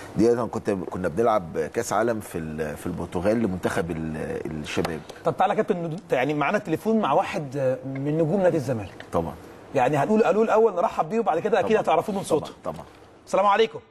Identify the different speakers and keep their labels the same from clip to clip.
Speaker 1: دي انا كنت كنا بنلعب كاس عالم في ال- في البرتغال لمنتخب ال- الشباب
Speaker 2: طب تعالى يا كابتن يعني معانا تليفون مع واحد من نجوم نادي الزمالك
Speaker 1: طبعا
Speaker 2: يعني هنقول قالوا الاول نرحب بيه وبعد كده اكيد
Speaker 1: طبعاً.
Speaker 2: هتعرفوه من صوته
Speaker 1: طبعا طبعا
Speaker 2: السلام عليكم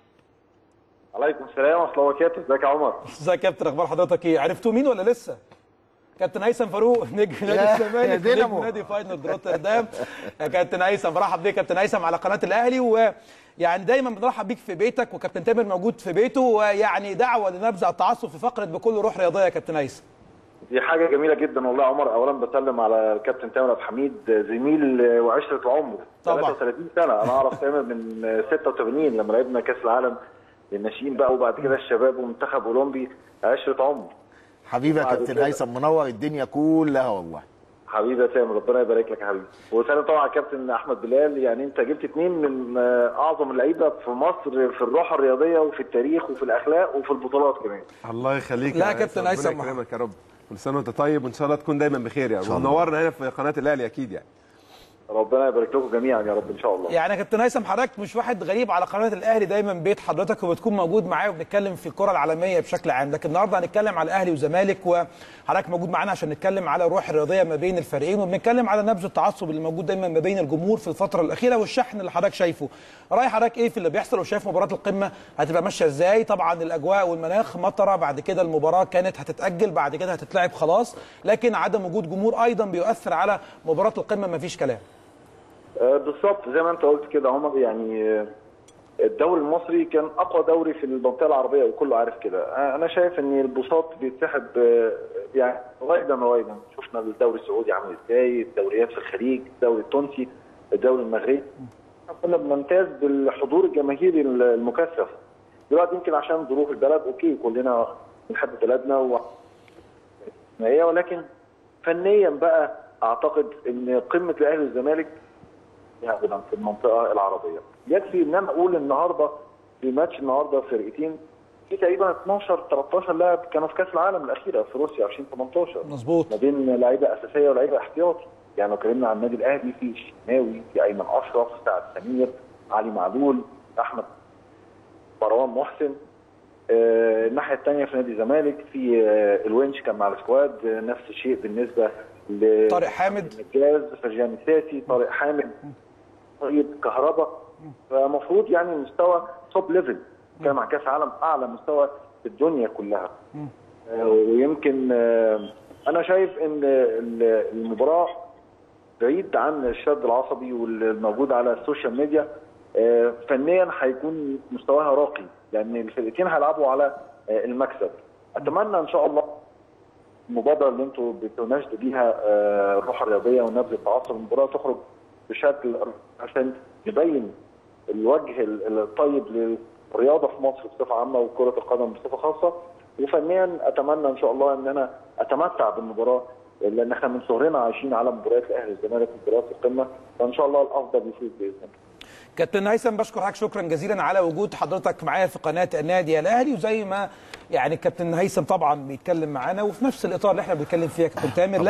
Speaker 3: عليكم السلام ورحمه الله وبركاته ازيك يا عمر
Speaker 2: ازيك يا كابتن اخبار حضرتك ايه عرفتوا مين ولا لسه كابتن هيثم فاروق نجم نادي
Speaker 1: يا
Speaker 2: الزمالك
Speaker 1: دينامو.
Speaker 2: نجم نادي فاينل روتردام يا كابتن هيثم برحب بيك كابتن هيثم على قناه الاهلي ويعني دايما بنرحب بيك في بيتك وكابتن تامر موجود في بيته ويعني دعوه لنبذ التعصب في فقره بكل روح رياضيه يا كابتن هيثم
Speaker 3: دي حاجه جميله جدا والله يا عمر اولا بسلم على الكابتن تامر عبد الحميد زميل وعشره عمر
Speaker 2: طبعاً.
Speaker 3: 33 سنه انا اعرف تامر من 86 لما لعبنا كاس العالم للناشئين بقى وبعد كده الشباب ومنتخب اولمبي عشره عمر
Speaker 1: حبيبي يا
Speaker 3: بعد
Speaker 1: كابتن
Speaker 3: كده.
Speaker 1: هيثم منور الدنيا كلها والله
Speaker 3: حبيبي يا تامر ربنا يبارك لك يا حبيبي وسلام طبعا على الكابتن احمد بلال يعني انت جبت اثنين من آه، اعظم اللعيبه في مصر في الروح الرياضيه وفي التاريخ وفي الاخلاق وفي البطولات كمان
Speaker 4: الله يخليك
Speaker 2: لا يا
Speaker 4: يا
Speaker 2: كابتن
Speaker 4: ربنا
Speaker 2: هيثم.
Speaker 4: يكرمك يا رب كل سنه وانت طيب وان شاء الله تكون دايما بخير يعني
Speaker 1: شاء الله.
Speaker 4: ومنورنا هنا في قناه الاهلي اكيد يعني
Speaker 3: ربنا يبارك لكم جميعا يا رب ان شاء الله
Speaker 2: يعني يا كابتن هيثم حضرتك مش واحد غريب على قناه الاهلي دايما بيت حضرتك وبتكون موجود معايا وبنتكلم في الكره العالميه بشكل عام لكن النهارده هنتكلم على الاهلي والزمالك وحضرتك موجود معانا عشان نتكلم على الروح الرياضيه ما بين الفريقين وبنتكلم على نبذ التعصب اللي موجود دايما ما بين الجمهور في الفتره الاخيره والشحن اللي حضرتك شايفه راي حضرتك ايه في اللي بيحصل وشايف مباراه القمه هتبقى ماشيه ازاي طبعا الاجواء والمناخ مطره بعد كده المباراه كانت هتتاجل بعد كده هتتلعب خلاص لكن عدم وجود جمهور ايضا بيؤثر على مباراه القمه مفيش كلام
Speaker 3: آه، بالظبط زي ما انت قلت كده عمر يعني آه، الدوري المصري كان اقوى دوري في المنطقه العربيه وكله عارف كده آه، انا شايف ان البساط بيتسحب آه، يعني رويدا رويدا شفنا الدوري السعودي عامل ازاي الدوريات في الخليج الدوري التونسي الدوري المغربي كنا بنمتاز بالحضور الجماهيري المكثف دلوقتي يمكن عشان ظروف البلد اوكي كلنا بنحب بلدنا و... هي ولكن فنيا بقى اعتقد ان قمه الاهلي والزمالك يعني في المنطقه العربيه يكفي ان انا اقول النهارده في ماتش النهارده فرقتين في تقريبا 12 13 لاعب كانوا في كاس العالم الاخيره في روسيا 2018
Speaker 2: مظبوط
Speaker 3: ما بين لعيبه اساسيه ولاعيبه احتياطي يعني لو اتكلمنا عن النادي الاهلي في الشناوي في ايمن اشرف سعد سمير علي معلول احمد مروان محسن آه، الناحيه الثانيه في نادي الزمالك في آه، الونش كان مع السكواد آه، نفس الشيء بالنسبه ل
Speaker 2: طارق حامد
Speaker 3: نجاز فرجاني ساسي طارق حامد طيب كهربا فمفروض يعني مستوى توب ليفل كان مع كاس عالم اعلى مستوى في الدنيا كلها آه، ويمكن آه، انا شايف ان ال- المباراه بعيد عن الشد العصبي والموجود على السوشيال ميديا آه، فنيا هيكون مستواها راقي لان الفرقتين هيلعبوا على آه، المكسب اتمنى ان شاء الله المبادره اللي انتم بتناشدوا بيها آه، الروح الرياضيه ونبذ التعصب المباراه تخرج بشكل عشان نبين الوجه ال- الطيب للرياضه في مصر بصفه عامه وكره القدم بصفه خاصه وفنيا اتمنى ان شاء الله ان انا اتمتع بالمباراه لان احنا من صغرنا عايشين على مباريات الاهلي والزمالك مباريات القمه فان شاء الله الافضل يفوز باذن الله
Speaker 2: كابتن هيثم بشكر حضرتك شكرا جزيلا على وجود حضرتك معايا في قناه النادي الاهلي وزي ما يعني الكابتن هيثم طبعا بيتكلم معانا وفي نفس الاطار اللي احنا بنتكلم فيه يا كابتن تامر